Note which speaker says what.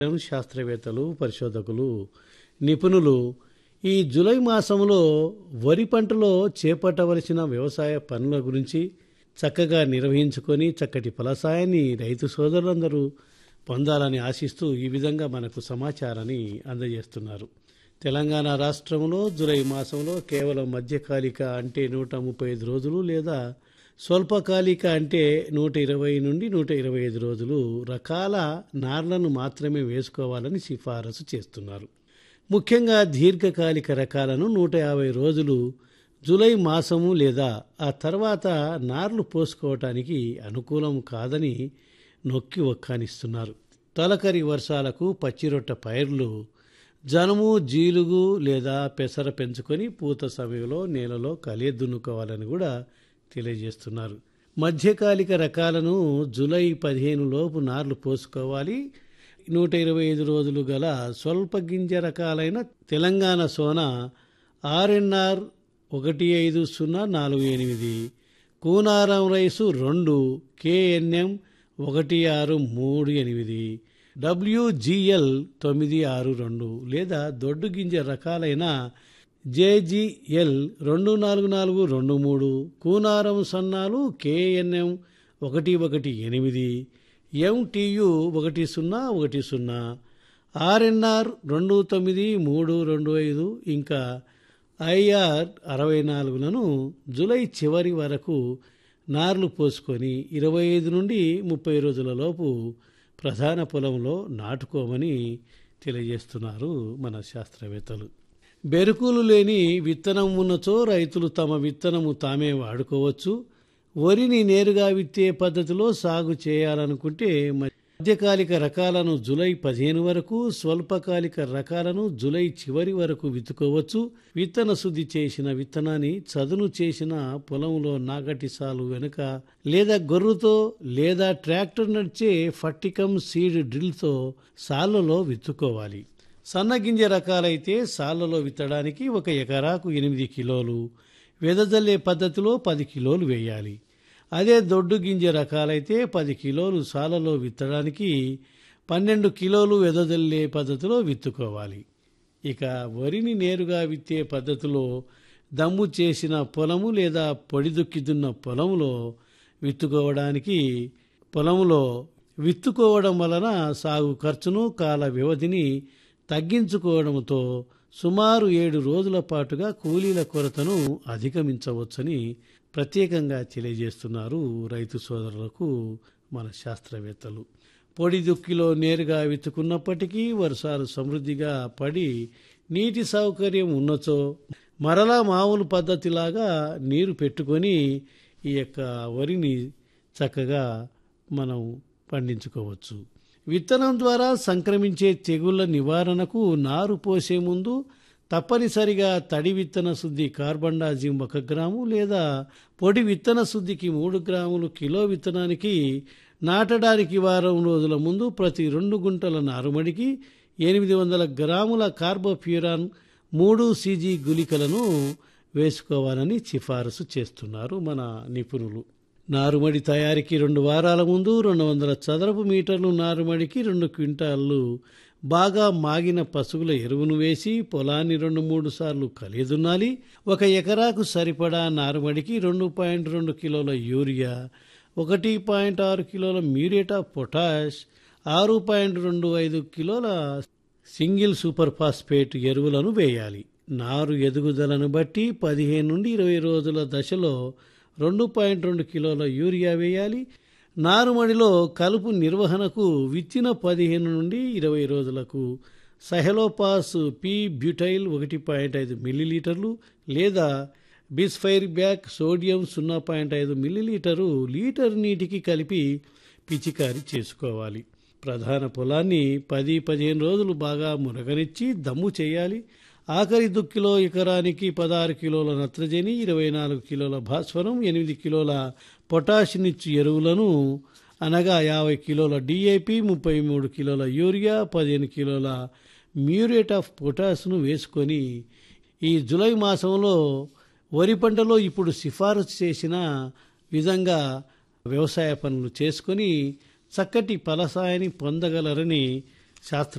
Speaker 1: శాస్త్రవేత్తలు పరిశోధకులు నిపుణులు ఈ జూలై మాసంలో వరి పంటలో చేపట్టవలసిన వ్యవసాయ పనుల గురించి చక్కగా నిర్వహించుకొని చక్కటి ఫలసాయాన్ని రైతు సోదరులందరూ పొందాలని ఆశిస్తూ ఈ విధంగా మనకు సమాచారాన్ని అందజేస్తున్నారు తెలంగాణ రాష్ట్రంలో జూలై మాసంలో కేవలం మధ్యకాలిక అంటే నూట ముప్పై ఐదు రోజులు లేదా స్వల్పకాలిక అంటే నూట ఇరవై నుండి నూట ఇరవై ఐదు రోజులు రకాల నార్లను మాత్రమే వేసుకోవాలని సిఫారసు చేస్తున్నారు ముఖ్యంగా దీర్ఘకాలిక రకాలను నూట యాభై రోజులు జూలై మాసము లేదా ఆ తర్వాత నార్లు పోసుకోవటానికి అనుకూలం కాదని నొక్కి ఒక్కానిస్తున్నారు తొలకరి వర్షాలకు పచ్చిరొట్ట పైర్లు జనుము జీలుగు లేదా పెసర పెంచుకొని పూత సమయంలో నేలలో కలియ దున్నుకోవాలని కూడా తెలియజేస్తున్నారు మధ్యకాలిక రకాలను జూలై పదిహేను లోపు నార్లు పోసుకోవాలి నూట ఇరవై ఐదు రోజులు గల స్వల్ప గింజ రకాలైన తెలంగాణ సోన ఆర్ఎన్ఆర్ ఒకటి ఐదు సున్నా నాలుగు ఎనిమిది కూనారం రైసు రెండు కేఎన్ఎం ఒకటి ఆరు మూడు ఎనిమిది డబ్ల్యూజిఎల్ తొమ్మిది ఆరు రెండు లేదా దొడ్డు గింజ రకాలైన జేజిఎల్ రెండు నాలుగు నాలుగు రెండు మూడు కూనారం సన్నాలు కేఎన్ఎం ఒకటి ఒకటి ఎనిమిది ఎంటియు ఒకటి సున్నా ఒకటి సున్నా ఆర్ఎన్ఆర్ రెండు తొమ్మిది మూడు రెండు ఐదు ఇంకా ఐఆర్ అరవై నాలుగులను జూలై చివరి వరకు నార్లు పోసుకొని ఇరవై ఐదు నుండి ముప్పై రోజుల లోపు ప్రధాన పొలంలో నాటుకోమని తెలియజేస్తున్నారు మన శాస్త్రవేత్తలు బెరుకులు లేని విత్తనం ఉన్నచో రైతులు తమ విత్తనము తామే వాడుకోవచ్చు వరిని నేరుగా విత్తే పద్ధతిలో సాగు చేయాలనుకుంటే మధ్యకాలిక రకాలను జులై పదిహేను వరకు స్వల్పకాలిక రకాలను జులై చివరి వరకు విత్తుకోవచ్చు విత్తన శుద్ధి చేసిన విత్తనాన్ని చదును చేసిన పొలంలో నాగటి సాలు వెనుక లేదా గొర్రుతో లేదా ట్రాక్టర్ నడిచే ఫట్టికం సీడ్ డ్రిల్తో సాళ్లలో విత్తుకోవాలి సన్నగింజ రకాలైతే సాళ్లలో విత్తడానికి ఒక ఎకరాకు ఎనిమిది కిలోలు వెదజల్లే పద్ధతిలో పది కిలోలు వేయాలి అదే దొడ్డు గింజ రకాలైతే పది కిలోలు సాలలో విత్తడానికి పన్నెండు కిలోలు వెదజల్లే పద్ధతిలో విత్తుకోవాలి ఇక వరిని నేరుగా విత్తే పద్ధతిలో దమ్ము చేసిన పొలము లేదా పొడి దుక్కిదున్న పొలంలో విత్తుకోవడానికి పొలంలో విత్తుకోవడం వలన సాగు ఖర్చును కాల వ్యవధిని తగ్గించుకోవడంతో సుమారు ఏడు రోజుల పాటుగా కూలీల కొరతను అధిగమించవచ్చని ప్రత్యేకంగా తెలియజేస్తున్నారు రైతు సోదరులకు మన శాస్త్రవేత్తలు పొడి దుక్కిలో నేరుగా విత్తుకున్నప్పటికీ వర్షాలు సమృద్ధిగా పడి నీటి సౌకర్యం ఉన్నచో మరలా మామూలు పద్ధతిలాగా నీరు పెట్టుకొని ఈ యొక్క వరిని చక్కగా మనం పండించుకోవచ్చు విత్తనం ద్వారా సంక్రమించే తెగుళ్ల నివారణకు నారు పోసే ముందు తప్పనిసరిగా తడి విత్తన శుద్ధి కార్బండాజిమ్ ఒక గ్రాము లేదా పొడి విత్తన శుద్ధికి మూడు గ్రాములు కిలో విత్తనానికి నాటడానికి వారం రోజుల ముందు ప్రతి రెండు గుంటల నారుమడికి ఎనిమిది వందల గ్రాముల కార్బోఫ్యూరాన్ మూడు సీజీ గుళికలను వేసుకోవాలని సిఫారసు చేస్తున్నారు మన నిపుణులు నారుమడి తయారీకి రెండు వారాల ముందు రెండు వందల చదరపు మీటర్లు నారుమడికి రెండు క్వింటాళ్ళు బాగా మాగిన పశువుల ఎరువును వేసి పొలాన్ని రెండు మూడు సార్లు కలిదున్నాలి ఒక ఎకరాకు సరిపడా నారుమడికి రెండు పాయింట్ రెండు కిలోల యూరియా ఒకటి పాయింట్ ఆరు కిలోల మ్యూరేట్ ఆఫ్ పొటాష్ ఆరు పాయింట్ రెండు ఐదు కిలోల సింగిల్ సూపర్ ఫాస్ఫేట్ ఎరువులను వేయాలి నారు ఎదుగుదలను బట్టి పదిహేను నుండి ఇరవై రోజుల దశలో రెండు పాయింట్ రెండు కిలోల యూరియా వేయాలి నారుమడిలో కలుపు నిర్వహణకు విత్తిన పదిహేను నుండి ఇరవై రోజులకు సహెలోపాస్ పి బ్యూటైల్ ఒకటి పాయింట్ ఐదు మిల్లీలీటర్లు లేదా బిస్ఫైర్ బ్యాక్ సోడియం సున్నా పాయింట్ ఐదు మిల్లీలీటరు లీటర్ నీటికి కలిపి పిచికారీ చేసుకోవాలి ప్రధాన పొలాన్ని పది పదిహేను రోజులు బాగా మునగనిచ్చి దమ్ము చేయాలి ఆఖరి దుక్కిలో ఎకరానికి పదహారు కిలోల నత్రజని ఇరవై నాలుగు కిలోల భాస్వరం ఎనిమిది కిలోల పొటాషినిచ్చు ఎరువులను అనగా యాభై కిలోల డిఏపి ముప్పై మూడు కిలోల యూరియా పదిహేను కిలోల మ్యూరేట్ ఆఫ్ పొటాష్ను వేసుకొని ఈ జులై మాసంలో వరి పంటలో ఇప్పుడు సిఫారసు చేసిన విధంగా వ్యవసాయ పనులు చేసుకొని చక్కటి ఫలసాయాన్ని పొందగలరని శాస్త్ర